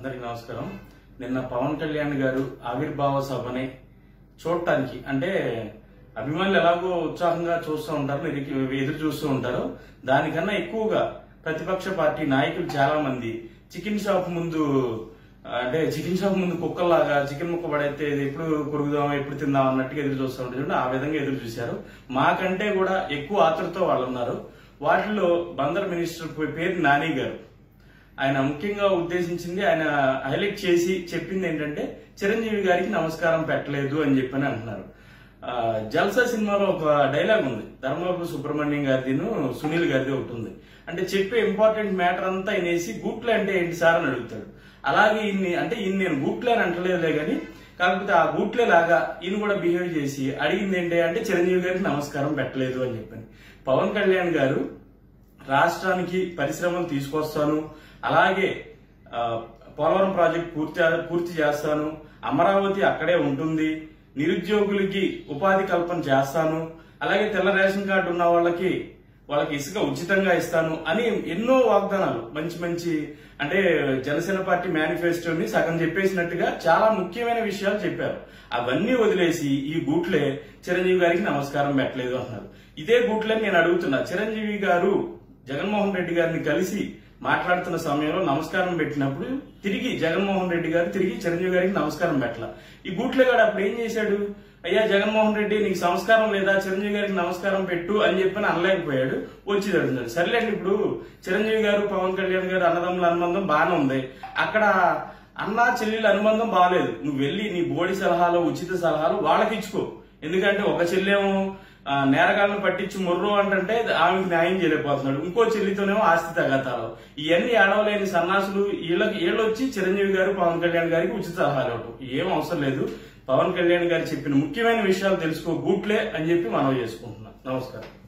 అందరికి నమస్కారం నిన్న పవన్ కళ్యాణ్ గారు ఆవిర్భావ సభని చూడటానికి అంటే అభిమానులు ఎలాగో ఉత్సాహంగా చూస్తూ ఉంటారు నిరికి- ఎదురు చూస్తూ ఉంటారు దానికన్నా ఎక్కువగా ప్రతిపక్ష పార్టీ నాయకులు చాలా మంది చికెన్ షాప్ ముందు అంటే చికెన్ షాప్ ముందు కుక్కల్లాగా చికెన్ ముక్క పడైతే ఇది ఎప్పుడు కొరుకుదాం ఎప్పుడు తిందాం అన్నట్టుగా ఎదురు చూస్తూ ఉంటారు చూడండి, ఆ విధంగా ఎదురు చూశారు మాకంటే కూడా ఎక్కువ ఆతృతో వాళ్ళు ఉన్నారు వాటిలో బందర్ మినిస్టర్ పేరు నాని గారు ఆయన ముఖ్యంగా ఉద్దేశించింది ఆయన హైలైట్ చేసి చెప్పింది ఏంటంటే చిరంజీవి గారికి నమస్కారం పెట్టలేదు అని చెప్పని అంటున్నారు ఆ, జల్సా సినిమాలో ఒక డైలాగ్ ఉంది ధర్మవరపు సుబ్రహ్మణ్యం గారిదిను సునీల్ గారిది ఒకటి ఉంది అంటే చెప్పే ఇంపార్టెంట్ మ్యాటర్ అంతా ఆయన వేసి గూట్లే అంటే ఏంటి సార్ అని అడుగుతాడు అలాగే ఇన్ని అంటే ఇన్ని నేను గూట్లే అని అంటలేదులే కానీ కాకపోతే ఆ గూట్లే లాగా ఈయన కూడా బిహేవ్ చేసి అడిగింది ఏంటి అంటే చిరంజీవి గారికి నమస్కారం పెట్టలేదు అని చెప్పని పవన్ కళ్యాణ్ గారు రాష్ట్రానికి పరిశ్రమలు తీసుకొస్తాను అలాగే ఆ, పోలవరం ప్రాజెక్ట్ పూర్తి పూర్తి చేస్తాను అమరావతి అక్కడే ఉంటుంది నిరుద్యోగులకి ఉపాధి కల్పన చేస్తాను అలాగే తెల్ల రేషన్ కార్డు ఉన్న వాళ్ళకి వాళ్ళకి ఇసుక ఉచితంగా ఇస్తాను అని ఎన్నో వాగ్దానాలు మంచి మంచి అంటే జనసేన పార్టీ మేనిఫెస్టోని సగం చెప్పేసినట్టుగా చాలా ముఖ్యమైన విషయాలు చెప్పారు అవన్నీ వదిలేసి ఈ గూట్లే చిరంజీవి గారికి నమస్కారం పెట్టలేదు అంటున్నారు ఇదే గూట్లే నేను అడుగుతున్నా చిరంజీవి గారు జగన్మోహన్ రెడ్డి గారిని కలిసి మాట్లాడుతున్న సమయంలో నమస్కారం పెట్టినప్పుడు తిరిగి జగన్మోహన్ రెడ్డి గారు తిరిగి చిరంజీవి గారికి నమస్కారం పెట్టాల ఈ గూట్లే గారు అప్పుడు ఏం చేశాడు అయ్యా జగన్మోహన్ రెడ్డి నీకు సంస్కారం లేదా చిరంజీవి గారికి నమస్కారం పెట్టు అని చెప్పని అనలేకపోయాడు వచ్చి అడుగుతున్నాడు సర్లేండి ఇప్పుడు చిరంజీవి గారు పవన్ కళ్యాణ్ గారు అన్నదమ్ముల అనుబంధం బాగానే ఉంది అక్కడ అన్న చెల్లెల అనుబంధం బాగాలేదు నువ్వు వెళ్ళి నీ బోడి సలహాలు ఉచిత సలహాలు వాళ్ళకి ఇచ్చుకో ఎందుకంటే ఒక చెల్లెమో ఆ, నేరగాళ్ళను పట్టించి ముర్రు అంటే ఆమెకు న్యాయం చేయలేకపోతున్నాడు ఇంకో చెల్లితోనేమో ఆస్తి తగతాలు ఇవన్నీ ఏడవలేని సన్నాసులు వీళ్ళకి వీళ్ళు వచ్చి చిరంజీవి గారు పవన్ కళ్యాణ్ గారికి ఉచిత సలహాలు ఇవ్వటం ఏం అవసరం లేదు పవన్ కళ్యాణ్ గారు చెప్పిన ముఖ్యమైన విషయాలు తెలుసుకో గూట్లే అని చెప్పి మనం చేసుకుంటున్నాం నమస్కారం